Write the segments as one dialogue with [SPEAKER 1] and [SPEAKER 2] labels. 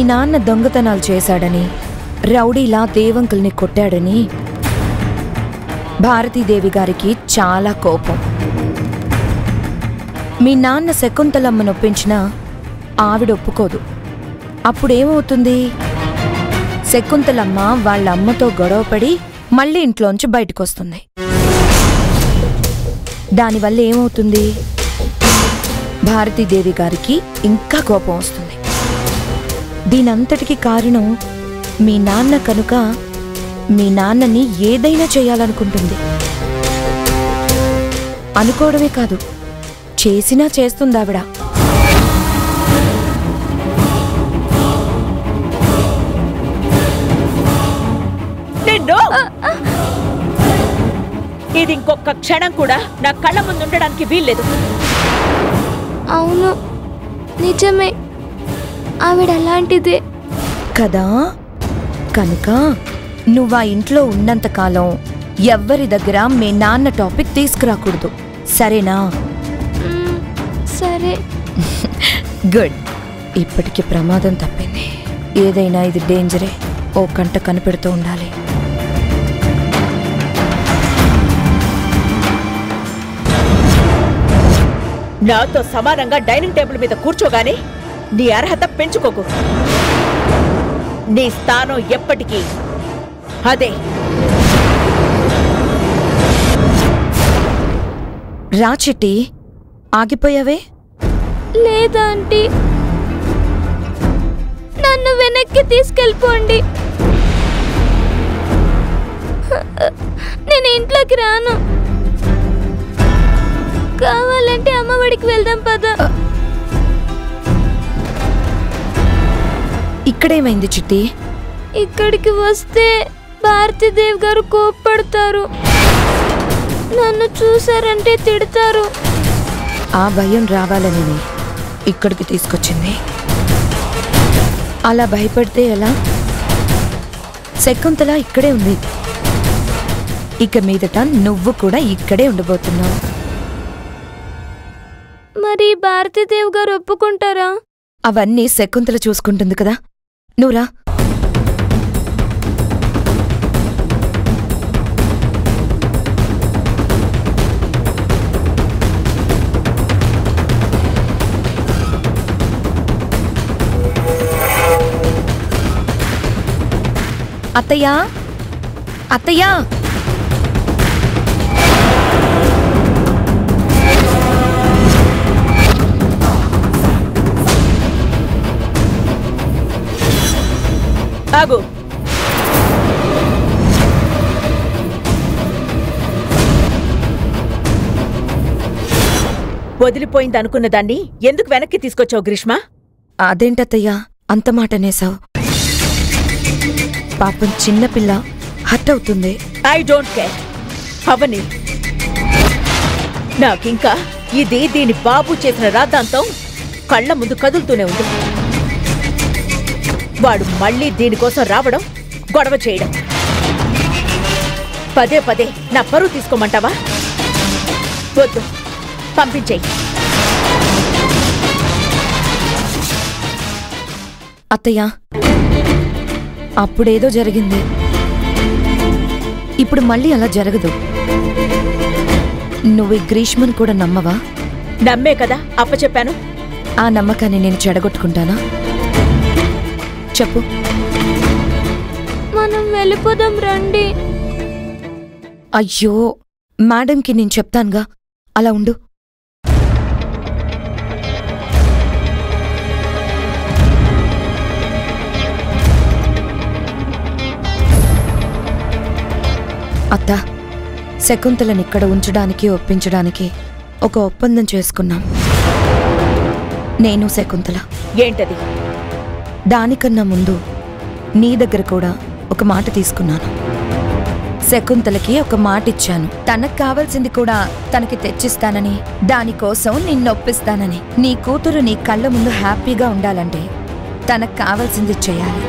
[SPEAKER 1] నాన్న దొంగతనాలు చేశాడని రౌడీలా దేవంకుల్ని కొట్టాడని భారతీదేవి గారికి చాలా కోపం మీ నాన్న శకుంతలమ్మ నొప్పించినా ఆవిడ ఒప్పుకోదు అప్పుడేమవుతుంది శకుంతలమ్మ వాళ్ళ అమ్మతో గొడవపడి మళ్ళీ ఇంట్లోంచి బయటకొస్తుంది దానివల్ల ఏమవుతుంది భారతీదేవి గారికి ఇంకా కోపం వస్తుంది దీనంతటికి కారణం మీ నాన్న కనుక మీ నాన్నని ఏదైనా చేయాలనుకుంటుంది అనుకోవడమే కాదు చేసినా చేస్తుంది ఆవిడ
[SPEAKER 2] నిన్ను ఇది ఇంకొక క్షణం కూడా నా కళ్ళ ముందు ఉండడానికి వీల్లేదు
[SPEAKER 3] అవును నిజమే ఆవిడ అలాంటిదే
[SPEAKER 1] కదా కనుక నువ్వా ఇంట్లో ఉన్నంతకాలం ఎవ్వరి దగ్గర మీ నాన్న టాపిక్ తీసుకురాకూడదు సరేనా
[SPEAKER 3] మ్మ్, సరే
[SPEAKER 1] గుడ్ ఇప్పటికి ప్రమాదం తప్పింది ఏదైనా ఇది డేంజరే ఓ కంట కనిపెడుతూ ఉండాలి
[SPEAKER 2] నాతో సమానంగా డైనింగ్ టేబుల్ మీద కూర్చోగానే నీ అర్హత పెంచుకోకు నీ స్థానం ఎప్పటికీ అదే
[SPEAKER 1] రా చిట్టి ఆగిపోయావే
[SPEAKER 3] లేదా ఆంటీ నన్ను వెనక్కి తీసుకెళ్ళిపోండి నేను ఇంట్లోకి రాను కావాలంటే అమ్మఒడికి వెళ్దాం పద
[SPEAKER 1] ఇక్కడేమైంది చిట్టి
[SPEAKER 3] ఇక్కడికి వస్తే భారతీదేవ్ గారు కోప్పడతారు నన్ను చూసారంటే తిడతారు
[SPEAKER 1] ఆ భయం రావాలని ఇక్కడికి తీసుకొచ్చింది అలా భయపడితే ఎలా శకుంతల ఇక్కడే ఉంది ఇక మీదట నువ్వు కూడా ఇక్కడే ఉండబోతున్నావు
[SPEAKER 3] మరి భారతీదేవ్ గారు ఒప్పుకుంటారా
[SPEAKER 1] అవన్నీ శకుంతల చూసుకుంటుంది కదా నువ్వురా అత్తయ్యా అత్తయ్యా
[SPEAKER 2] ఆగు వదిలిపోయింది అనుకున్న దాన్ని ఎందుకు వెనక్కి తీసుకొచ్చావు గ్రీష్మ
[SPEAKER 1] అదేంటత్తయ్యా అంత మాట అనేసావు పాపం చిన్నపిల్ల హట్ అవుతుంది
[SPEAKER 2] ఐ డోంట్ కేర్ అవని నాకింకా ఇది దీని బాబు చేసిన రాద్ధాంతం కళ్ళ ముందు కదులుతూనే ఉంది వాడు మళ్ళీ దీనికోసం రావడం గొడవ చేయడం పదే పదే నా పరువు తీసుకోమంటావా వద్దు పంపించేయి
[SPEAKER 1] అత్తయ్యా అప్పుడేదో జరిగింది ఇప్పుడు మళ్ళీ అలా జరగదు నువ్వు ఈ గ్రీష్మను కూడా నమ్మవా
[SPEAKER 2] నమ్మే కదా అప్పచెప్పాను
[SPEAKER 1] ఆ నమ్మకాన్ని నేను చెడగొట్టుకుంటానా చెప్పు
[SPEAKER 3] మనం వెళ్ళిపోదాం రండి
[SPEAKER 1] అయ్యో మేడంకి నేను చెప్తానుగా అలా ఉండు అత్త శకుంతలని ఇక్కడ ఉంచడానికి ఒప్పించడానికి ఒక ఒప్పందం చేసుకున్నాం నేను శకుంతల
[SPEAKER 2] ఏంటది
[SPEAKER 1] దానికన్నా ముందు నీ దగ్గర కూడా ఒక మాట తీసుకున్నాను శకుంతలకి ఒక మాట ఇచ్చాను తనకు కావాల్సింది కూడా తనకి తెచ్చిస్తానని దానికోసం నిన్నొప్పిస్తానని నీ కూతురు నీ కళ్ళ ముందు హ్యాపీగా ఉండాలంటే తనకు కావాల్సింది చేయాలి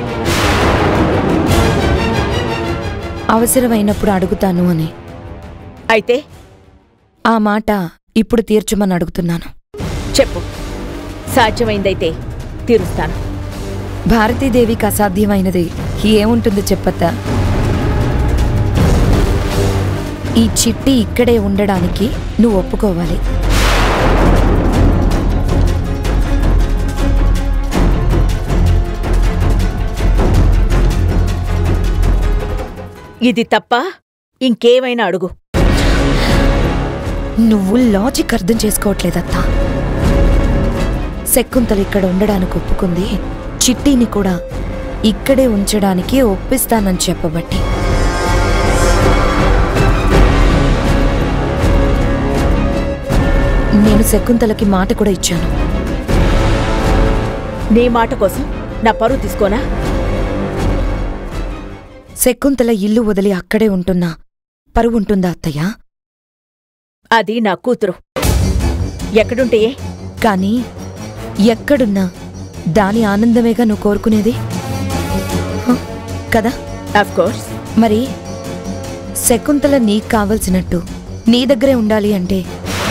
[SPEAKER 1] అవసరమైనప్పుడు అడుగుతాను అని
[SPEAKER 2] అయితే
[SPEAKER 1] ఆ మాట ఇప్పుడు తీర్చమని అడుగుతున్నాను
[SPEAKER 2] చెప్పు సాధ్యమైందైతే తీరుస్తాను
[SPEAKER 1] భారతీదేవికి అసాధ్యమైనది ఏముంటుందో చెప్పత్తా ఈ చిట్టి ఇక్కడే ఉండడానికి నువ్వు ఒప్పుకోవాలి
[SPEAKER 2] ఇది తప్ప ఇంకేమైనా అడుగు
[SPEAKER 1] నువ్వు లాజిక్ అర్థం చేసుకోవట్లేదత్తా శకుంతలు ఇక్కడ ఉండడానికి ఒప్పుకుంది చిట్టిని కూడా ఇక్కడే ఉంచడానికి ఒప్పిస్తానని చెప్పబట్టి నేను శకుంతలకి మాట కూడా ఇచ్చాను
[SPEAKER 2] నీ మాట కోసం నా పరువు తీసుకోనా
[SPEAKER 1] శకుంతల ఇల్లు వదిలి అక్కడే ఉంటున్నా పరువు ఉంటుందా అత్తయ్య
[SPEAKER 2] అది నా కూతురు ఎక్కడుంటే ఏ?
[SPEAKER 1] కానీ ఎక్కడున్నా దాని ఆనందమేగా నువ్వు కోరుకునేది హ, కదా
[SPEAKER 2] అఫ్ కోర్స్
[SPEAKER 1] మరి శకుంతల నీకు కావలసినట్టు నీ దగ్గరే ఉండాలి అంటే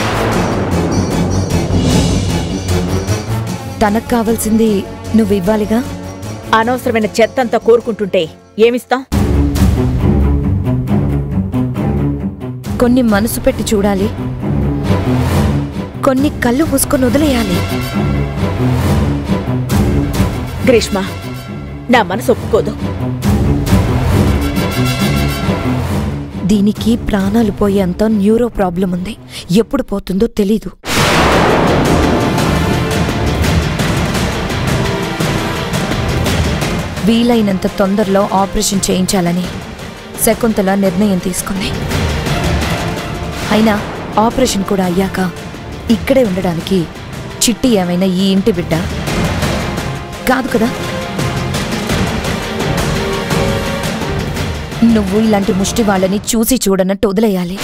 [SPEAKER 1] తనకు కావాల్సింది నువ్వు ఇవ్వాలిగా
[SPEAKER 2] అనవసరమైన చెత్తంతా కోరుకుంటుంటే ఏమిస్తాం
[SPEAKER 1] కొన్ని మనసు పెట్టి చూడాలి కొన్ని కళ్ళు మూసుకొని వదిలేయాలి
[SPEAKER 2] గ్రీష్మ నా మనసు ఒప్పుకోదు
[SPEAKER 1] దీనికి ప్రాణాలు పోయేంత న్యూరో ప్రాబ్లం ఉంది ఎప్పుడు పోతుందో తెలీదు వీలైనంత తొందరలో ఆపరేషన్ చేయించాలని శకుంతల నిర్ణయం తీసుకుంది అయినా ఆపరేషన్ కూడా అయ్యాక ఇక్కడే ఉండడానికి చిట్టి ఏమైనా ఈ ఇంటి బిడ్డ కాదు కదా నువ్వు ఇలాంటి ముష్టి వాళ్ళని చూసి చూడనట్టు వదిలేయాలి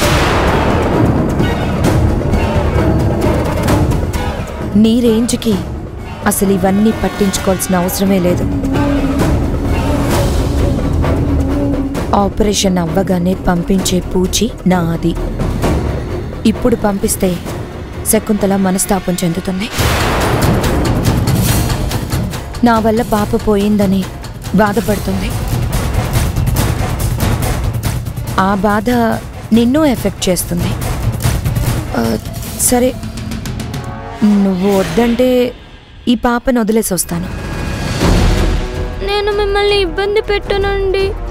[SPEAKER 1] నీ రేంజ్కి అసలు ఇవన్నీ పట్టించుకోవాల్సిన అవసరమే లేదు ఆపరేషన్ అవ్వగానే పంపించే పూచి నాది ఇప్పుడు పంపిస్తే శకుంతల మనస్తాపం చెందుతుంది నా వల్ల పాప పోయిందని బాధపడుతుంది ఆ బాధ నిన్ను ఎఫెక్ట్ చేస్తుంది ఆ, సరే నువ్వు వద్దంటే ఈ పాపను వదిలేసి వస్తాను
[SPEAKER 3] నేను మిమ్మల్ని ఇబ్బంది పెట్టనండి